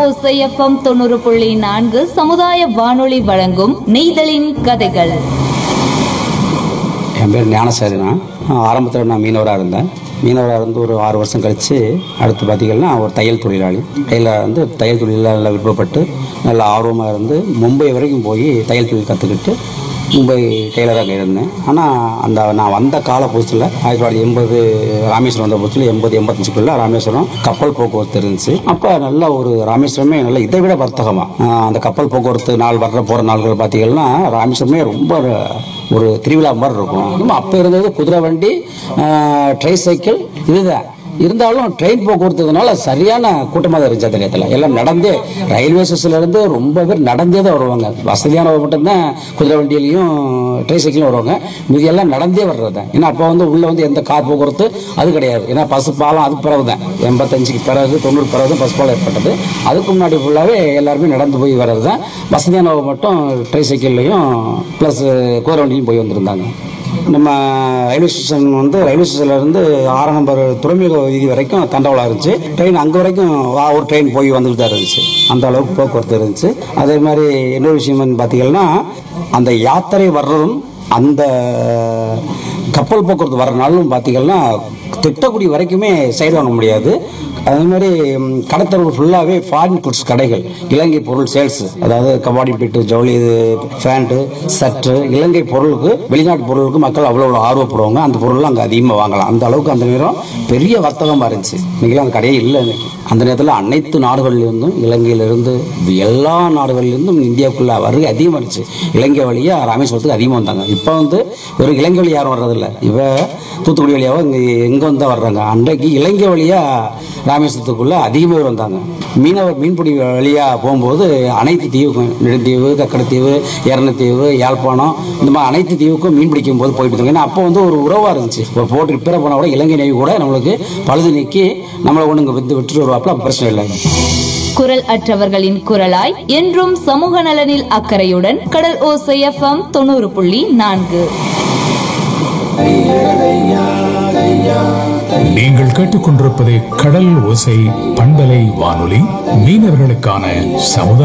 ஓசை எஃப்எம் தொண்ணூறு புள்ளி நான்கு சமுதாய வானொலி வழங்கும் நெய்தலின் கதைகள் என் பேர் ஞானசாரினா ஆரம்பத்தில் நான் மீனவராக இருந்தேன் மீனவராக இருந்து ஒரு ஆறு வருஷம் கழித்து அடுத்து பார்த்திங்கன்னா ஒரு தையல் தொழிலாளி தையல வந்து தையல் தொழிலில் நல்லா விருப்பப்பட்டு நல்ல ஆர்வமாக இருந்து மும்பை வரைக்கும் போய் தையல் தொழில் கற்றுக்கிட்டு மும்பை டெய்லராக இருந்தேன் ஆனால் அந்த நான் வந்த கால புதுசில் ஆயிரத்தி தொள்ளாயிரத்தி எண்பது ராமேஸ்வரம் வந்த புதுசில் எண்பது எண்பத்தஞ்சுக்குள்ளே ராமேஸ்வரம் கப்பல் போக்குவரத்து இருந்துச்சு அப்போ நல்ல ஒரு ராமேஸ்வரமே நல்ல இதை விட வர்த்தகமாக அந்த கப்பல் போக்குவரத்து நாள் வர்ற போகிற நாள்கள் பார்த்தீங்கன்னா ராமேஸ்வரமே ரொம்ப ஒரு திருவிழா மாதிரி இருக்கும் இன்னும் அப்போ இருந்தது குதிரை வண்டி ட்ரை சைக்கிள் இதுதான் இருந்தாலும் ட்ரெயின் போக்குவரத்துனால சரியான கூட்டமாக தான் இருந்துச்சு அந்த நேரத்தில் எல்லாம் நடந்தே ரயில்வே ஸ்டேஷன்லேருந்து ரொம்ப பேர் நடந்தே தான் வருவாங்க வசதியானவங்க மட்டும்தான் குதிரை வண்டியிலையும் ட்ரை சைக்கிளும் வருவாங்க மீதி எல்லாம் நடந்தே வர்றது தான் ஏன்னா அப்போ வந்து உள்ளே வந்து எந்த கார் போக்குவரத்து அது கிடையாது ஏன்னா பசு பாலம் அதுக்கு பிறகு தான் எண்பத்தஞ்சுக்கு பிறகு தொண்ணூறு பிறகு தான் பசு பாலம் ஏற்பட்டது அதுக்கு முன்னாடி ஃபுல்லாகவே எல்லாருமே நடந்து போய் வர்றது தான் வசதியானவங்க மட்டும் ட்ரை சைக்கிள்லையும் ப்ளஸ் குதிரை வண்டியும் போய் வந்திருந்தாங்க நம்ம ரயில்வே ஸ்டேஷன் வந்து ரயில்வே ஸ்டேஷன்லேருந்து ஆறாம் நம்பர் துறைமுக வீதி வரைக்கும் தண்டவாளம் இருந்துச்சு ட்ரெயின் அங்கே வரைக்கும் வா- ஒரு ட்ரெயின் போய் வந்துட்டு தான் இருந்துச்சு அந்த அளவுக்கு போக்குவரத்து இருந்துச்சு அதே மாதிரி இன்னொரு விஷயம் வந்து பார்த்தீங்கன்னா அந்த யாத்திரை வர்றதும் அந்த கப்பல் போக்குவரத்து வர நாளும் பார்த்தீங்கன்னா திட்டக்குடி வரைக்குமே சைடு வாங்க முடியாது அதே மாதிரி ம், கடத்தரவு ஃபுல்லாகவே ஃபாரின் குட்ஸ் கடைகள் இலங்கை பொருள் சேல்ஸ் அதாவது கபாடி பிட்டு ஜவுளி இது ஃபேண்ட்டு சட்டு இலங்கை பொருளுக்கு வெளிநாட்டு பொருளுக்கு மக்கள் அவ்வளோ அவ்வளோ ஆர்வப்படுவாங்க அந்த பொருள்லாம் அங்கே அதிகமாக வாங்கலாம் அந்த அளவுக்கு அந்த நேரம் பெரிய வர்த்தகமாக இருந்துச்சு இன்னைக்கெல்லாம் அந்த கடையே இல்லை இன்னைக்கு அந்த நேரத்தில் அனைத்து நாடுகளிலிருந்தும் இலங்கையிலிருந்து எல்லா நாடுகளிலிருந்தும் இந்தியாவுக்குள்ள வருகை அதிகமாக இருந்துச்சு இலங்கை வழியாக ராமேஸ்வரத்துக்கு அதிகமாக வந்தாங்க இப்போ வந்து ஒரு இலங்கை வழி யாரும் வர்றதில்ல இவ தூத்துக்குடி வழியாகவும் இங்கே எங்கே வந்து தான் வர்றாங்க அன்றைக்கு இலங்கை வழியாக ராமேஸ்வரத்துக்குள்ள அதிகமாக பேர் வந்தாங்க மீனவர் மீன்பிடி வழியாக போகும்போது அனைத்து தீவுக்கும் நெடுந்தீவு கக்கடத்தீவு எரணத்தீவு யாழ்ப்பாணம் இந்த மாதிரி அனைத்து தீவுக்கும் மீன் பிடிக்கும் போது போயிட்டு இருந்தாங்க ஏன்னா அப்போ வந்து ஒரு உறவாக இருந்துச்சு ஒரு போட்டு ரிப்பேர் பண்ணால் கூட இலங்கை நேவி கூட நம்மளுக்கு பழுது நீக்கி நம்மளை ஒன்று இங்கே வித்து விட்டுட்டு வருவாப்பில் அப்போ பிரச்சனை இல்லை குரல் அற்றவர்களின் குரலாய் என்றும் சமூக நலனில் அக்கறையுடன் கடல் ஓசை எஃப்எம் தொண்ணூறு புள்ளி நான்கு நீங்கள் கேட்டுக்கொண்டிருப்பது கடல் ஓசை பண்பலை வானொலி மீனவர்களுக்கான சமுதாய